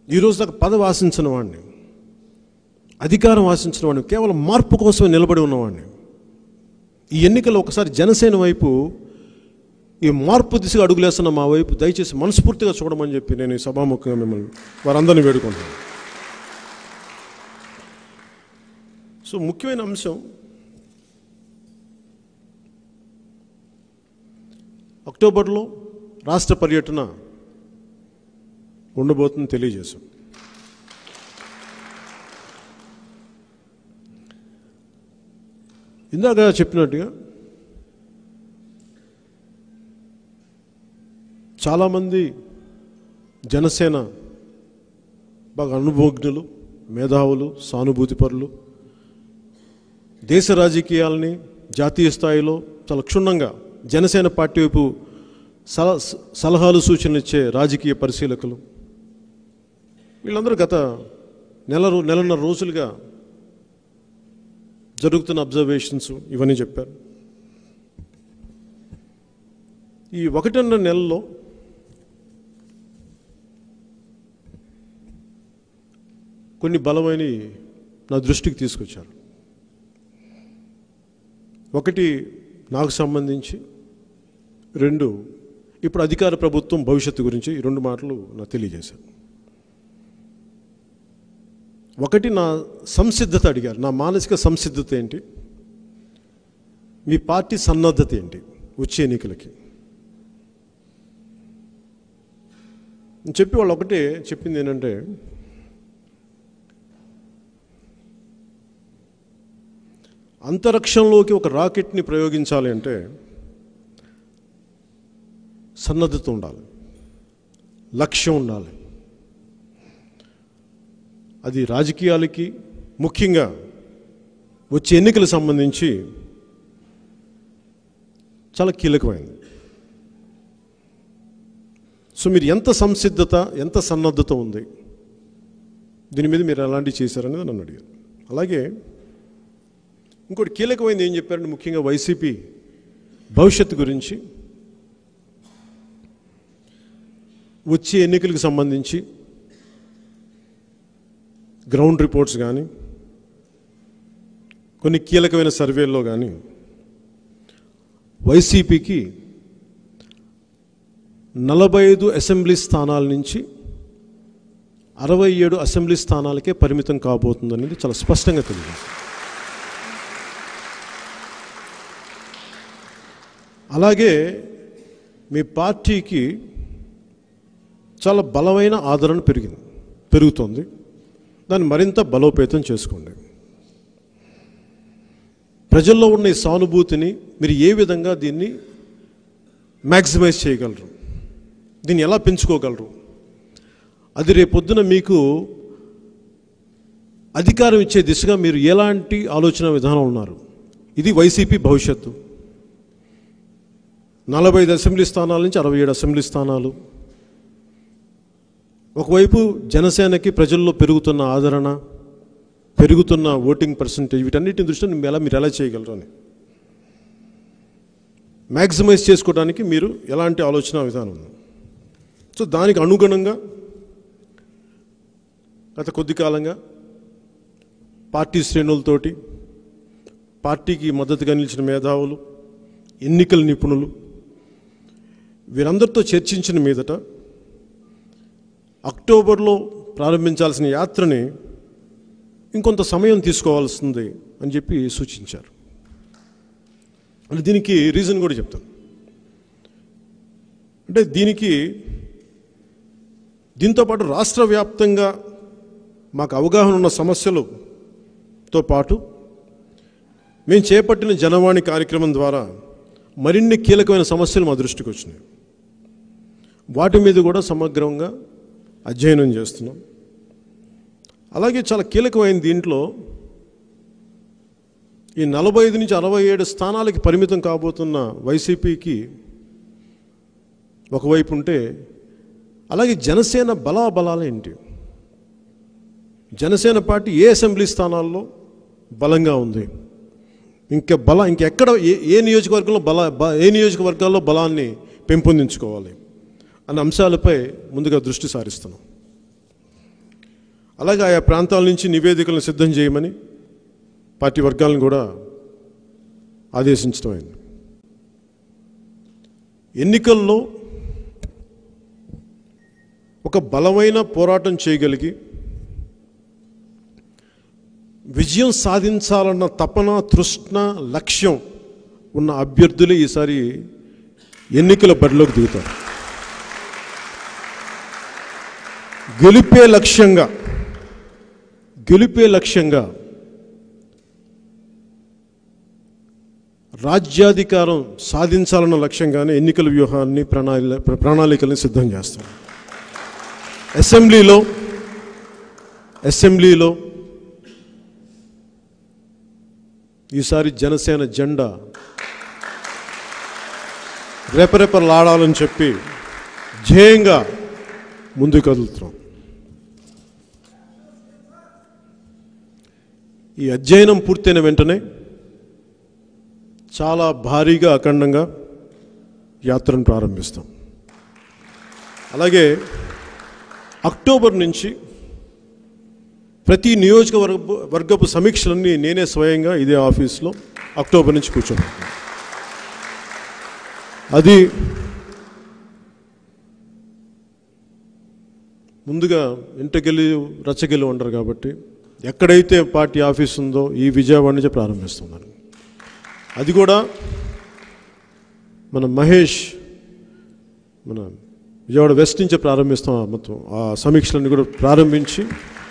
ఈరోజు దాకా పదవి ఆశించిన వాడిని అధికారం ఆశించిన వాడిని కేవలం మార్పు కోసమే నిలబడి ఉన్నవాడిని ఈ ఎన్నికల్లో ఒకసారి జనసేన వైపు ఈ మార్పు దిశగా అడుగులేస్తున్న మా వైపు దయచేసి మనస్ఫూర్తిగా చూడమని చెప్పి నేను ఈ సభాముఖంగా మిమ్మల్ని వారందరినీ వేడుకుంటున్నాను సో ముఖ్యమైన అంశం అక్టోబర్లో రాష్ట్ర పర్యటన ఉండబోతుందని తెలియజేశాం ఇందాక చెప్పినట్టుగా చాలామంది జనసేన బాగా అనుభవజ్ఞులు మేధావులు సానుభూతిపరులు దేశ రాజకీయాలని జాతీయ స్థాయిలో చాలా క్షుణ్ణంగా జనసేన పార్టీ వైపు సల సలహాలు సూచనలు ఇచ్చే రాజకీయ పరిశీలకులు వీళ్ళందరూ గత నెల రో- నెలన్నర రోజులుగా జరుగుతున్న అబ్జర్వేషన్స్ ఇవన్నీ చెప్పారు ఈ ఒకటిన్నర నెలలో కొన్ని బలమైన నా దృష్టికి తీసుకొచ్చారు ఒకటి నాకు సంబంధించి రెండు ఇప్పుడు అధికార ప్రభుత్వం భవిష్యత్తు గురించి ఈ రెండు మాటలు నాకు తెలియజేశాను ఒకటి నా సంసిద్ధత అడిగారు నా మానసిక సంసిద్ధత ఏంటి మీ పార్టీ సన్నద్ధత ఏంటి వచ్చే ఎన్నికలకి నేను చెప్పి వాళ్ళు ఒకటే చెప్పింది ఏంటంటే అంతరిక్షంలోకి ఒక రాకెట్ని ప్రయోగించాలి అంటే సన్నద్ధత ఉండాలి లక్ష్యం ఉండాలి అది రాజకీయాలకి ముఖ్యంగా వచ్చే ఎన్నికలకు సంబంధించి చాలా కీలకమైనది సో మీరు ఎంత సంసిద్ధత ఎంత సన్నద్ధత ఉంది దీని మీద మీరు ఎలాంటివి చేశారనేది నన్ను అడిగారు అలాగే ఇంకోటి కీలకమైనది ఏం చెప్పారంటే ముఖ్యంగా వైసీపీ భవిష్యత్తు గురించి వచ్చే ఎన్నికలకు సంబంధించి గ్రౌండ్ రిపోర్ట్స్ కానీ కొన్ని కీలకమైన సర్వేల్లో కానీ వైసీపీకి నలభై ఐదు అసెంబ్లీ స్థానాల నుంచి అరవై ఏడు అసెంబ్లీ స్థానాలకే పరిమితం కాబోతుందనేది చాలా స్పష్టంగా తెలియదు అలాగే మీ పార్టీకి చాలా బలమైన ఆదరణ పెరిగింది పెరుగుతోంది దాన్ని మరింత బలోపేతం చేసుకోండి ప్రజల్లో ఉన్న ఈ సానుభూతిని మీరు ఏ విధంగా దీన్ని మ్యాక్సిమైజ్ చేయగలరు దీన్ని ఎలా పెంచుకోగలరు అది రేపొద్దున మీకు అధికారం ఇచ్చే దిశగా మీరు ఎలాంటి ఆలోచన విధానం ఉన్నారు ఇది వైసీపీ భవిష్యత్తు నలభై ఐదు అసెంబ్లీ స్థానాల నుంచి అరవై ఏడు అసెంబ్లీ స్థానాలు ఒకవైపు జనసేనకి ప్రజల్లో పెరుగుతున్న ఆదరణ పెరుగుతున్న ఓటింగ్ పర్సంటేజ్ వీటన్నిటిని దృష్టిలో మీరు ఎలా మీరు ఎలా చేయగలరు అని మ్యాక్సిమైజ్ చేసుకోవడానికి మీరు ఎలాంటి ఆలోచన విధానం ఉంది సో దానికి అనుగుణంగా గత కొద్ది కాలంగా పార్టీ శ్రేణులతోటి పార్టీకి మద్దతుగా నిలిచిన మేధావులు ఎన్నికల నిపుణులు వీరందరితో చర్చించిన మీదట అక్టోబర్లో ప్రారంభించాల్సిన యాత్రని ఇంకొంత సమయం తీసుకోవాల్సింది అని చెప్పి సూచించారు అంటే దీనికి రీజన్ కూడా చెప్తాను అంటే దీనికి దీంతోపాటు రాష్ట్ర వ్యాప్తంగా మాకు అవగాహన ఉన్న సమస్యలతో పాటు మేము చేపట్టిన జనవాణి కార్యక్రమం ద్వారా మరిన్ని కీలకమైన సమస్యలు మా దృష్టికి వచ్చినాయి వాటి మీద కూడా సమగ్రంగా అధ్యయనం చేస్తున్నాం అలాగే చాలా కీలకమైన దీంట్లో ఈ నలభై ఐదు నుంచి అరవై ఏడు స్థానాలకి పరిమితం కాబోతున్న వైసీపీకి ఒకవైపు ఉంటే అలాగే జనసేన బలాబలాలు ఏంటి జనసేన పార్టీ ఏ అసెంబ్లీ స్థానాల్లో బలంగా ఉంది ఇంకా బల ఇంకెక్కడ ఏ ఏ నియోజకవర్గంలో బల బ- ఏ నియోజకవర్గాల్లో బలాన్ని పెంపొందించుకోవాలి అన్న అంశాలపై ముందుగా దృష్టి సారిస్తున్నాం అలాగే ఆయా ప్రాంతాల నుంచి నివేదికలను సిద్ధం చేయమని పార్టీ వర్గాలను కూడా ఆదేశించడం అయింది ఎన్నికల్లో ఒక బలమైన పోరాటం చేయగలిగి విజయం సాధించాలన్న తపన తృష్ణ లక్ష్యం ఉన్న అభ్యర్థులే ఈసారి ఎన్నికల బరిలోకి దిగుతారు గెలిపే లక్ష్యంగా గెలిపే లక్ష్యంగా రాజ్యాధికారం సాధించాలన్న లక్ష్యంగానే ఎన్నికల వ్యూహాన్ని ప్రణాళి ప్రణాళికల్ని సిద్ధం చేస్తాం అసెంబ్లీలో అసెంబ్లీలో ఈసారి జనసేన జెండా రెపరెపలాడాలని చెప్పి ధ్యేయంగా ముందుకు కదులుతున్నాం ఈ అధ్యయనం పూర్తయిన వెంటనే చాలా భారీగా అఖండంగా యాత్రను ప్రారంభిస్తాం అలాగే అక్టోబర్ నుంచి ప్రతి నియోజకవర్గ వర్గపు సమీక్షలన్నీ నేనే స్వయంగా ఇదే ఆఫీస్లో అక్టోబర్ నుంచి కూర్చోను అది ముందుగా ఇంటకెళ్ళి రచ్చకెళ్ళి ఉండరు కాబట్టి ఎక్కడైతే పార్టీ ఆఫీస్ ఉందో ఈ విజయవాడ నుంచి ప్రారంభిస్తున్నాను అది కూడా మన మహేష్ మన విజయవాడ వెస్ట్ నుంచి ప్రారంభిస్తాం ఆ మొత్తం ఆ సమీక్షలన్నీ కూడా ప్రారంభించి